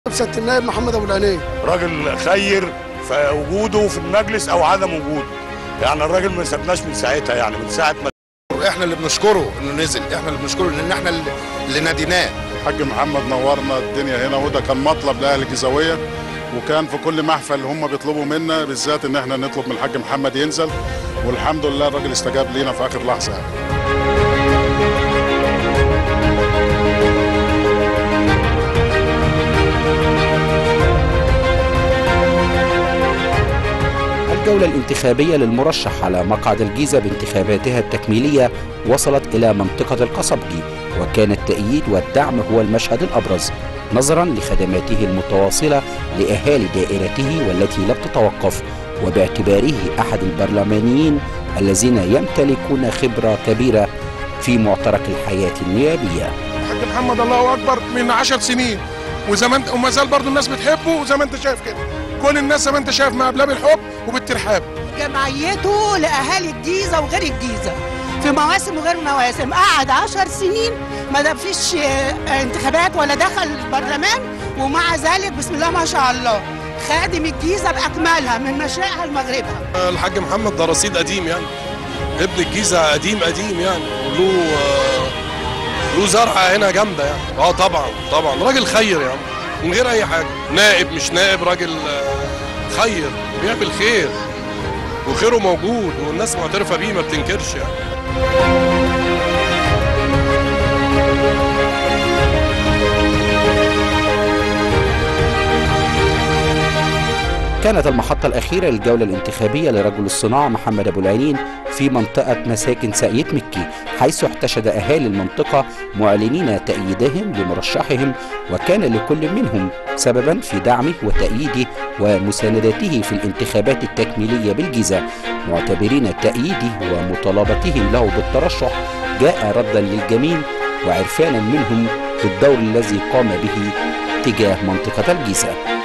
سياده النائب محمد ابو العينين راجل خير في وجوده في المجلس او عدم وجوده يعني الراجل ما سابناش من ساعتها يعني من ساعه ما احنا اللي بنشكره انه نزل احنا اللي بنشكره لان احنا اللي ناديناه الحاج محمد نورنا الدنيا هنا وده كان مطلب لاهل الجيزاويه وكان في كل محفل هم بيطلبوا منا بالذات ان احنا نطلب من الحاج محمد ينزل والحمد لله الراجل استجاب لينا في اخر لحظه يعني. الجولة الانتخابية للمرشح على مقعد الجيزة بانتخاباتها التكميلية وصلت إلى منطقة القصبجي وكان التأييد والدعم هو المشهد الأبرز نظرا لخدماته المتواصلة لأهالي دائرته والتي لم تتوقف وباعتباره أحد البرلمانيين الذين يمتلكون خبرة كبيرة في معترك الحياة النيابية الحاج محمد الله اكبر من 10 سنين وزمان وما زال برضه الناس بتحبه وزي ما انت شايف كده كل الناس زي ما انت شايف مقابلاه بالحب وبالترحاب جمعيته لاهالي الجيزه وغير الجيزه في مواسم وغير مواسم قعد 10 سنين ما فيش انتخابات ولا دخل البرلمان ومع ذلك بسم الله ما شاء الله خادم الجيزه باكملها من مشرقها لمغربها الحاج محمد ده رصيد قديم يعني ابن الجيزه قديم قديم يعني له له زرعه هنا جامده يعني اه طبعا طبعا راجل خير يعني من غير اي حاجه نائب مش نائب راجل خير بيعمل خير وخيره موجود والناس معترفه بيه ما بتنكرش يعني كانت المحطة الأخيرة للجولة الانتخابية لرجل الصناعة محمد أبو العينين في منطقة مساكن ساقية مكي حيث احتشد أهالي المنطقة معلنين تأييدهم لمرشحهم وكان لكل منهم سببا في دعمه وتأييده ومساندته في الانتخابات التكميلية بالجيزة معتبرين تأييده ومطالبتهم له بالترشح جاء ردا للجميع وعرفانا منهم بالدور الذي قام به تجاه منطقة الجيزة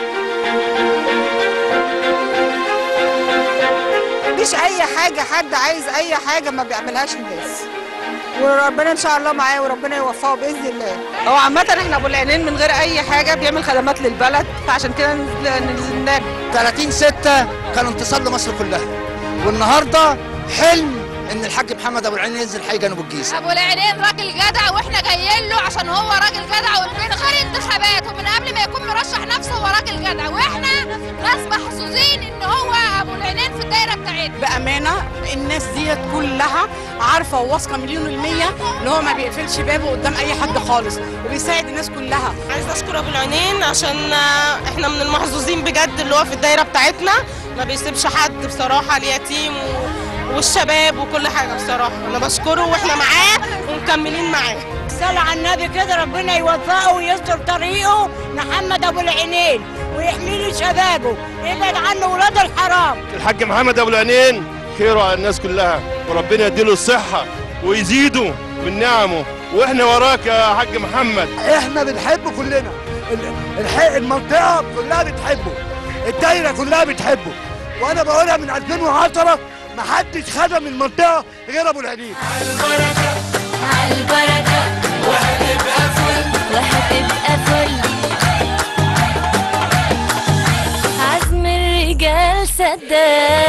مفيش اي حاجه حد عايز اي حاجه ما بيعملهاش الناس وربنا ان شاء الله معاه وربنا يوفقه باذن الله هو عامه احنا ابو العينين من غير اي حاجه بيعمل خدمات للبلد فعشان كده نزلناه 30 6 كان انتصار لمصر كلها والنهارده حلم ان الحاج محمد ابو العينين ينزل حي جنوب الجيزه ابو العينين راجل جدع واحنا جايين له عشان هو راجل جدع ومن غير انتخابات ومن قبل ما يكون مرشح نفسه هو راجل جدع واحنا ناس محظوظين ان هو ابو العينين في الدايره بتاعتنا بامانه الناس ديت كلها عارفه وواثقه مليون المية ان هو ما بيقفلش بابه قدام اي حد خالص وبيساعد الناس كلها عايز اشكر ابو العينين عشان احنا من المحظوظين بجد اللي هو في الدايره بتاعتنا ما بيسيبش حد بصراحه اليتيم و... والشباب وكل حاجه بصراحه انا بشكره واحنا معاه ومكملين معاه صلى على النبي كده ربنا يوفقه ويستر طريقه محمد ابو العينين ويحمي له شبابه يبعد عنه ولاد الحرام الحاج محمد ابو العينين خيره على الناس كلها وربنا يديله الصحه ويزيده من نعمه واحنا وراك يا حاج محمد احنا بنحبه كلنا المنطقه كلها بتحبه الدايره كلها بتحبه وانا بقولها من 2010 ما حدش خدم المنطقه غير ابو العينين البركه على البركه وهتبقى فل وهتبقى فل عزم الرجال سداد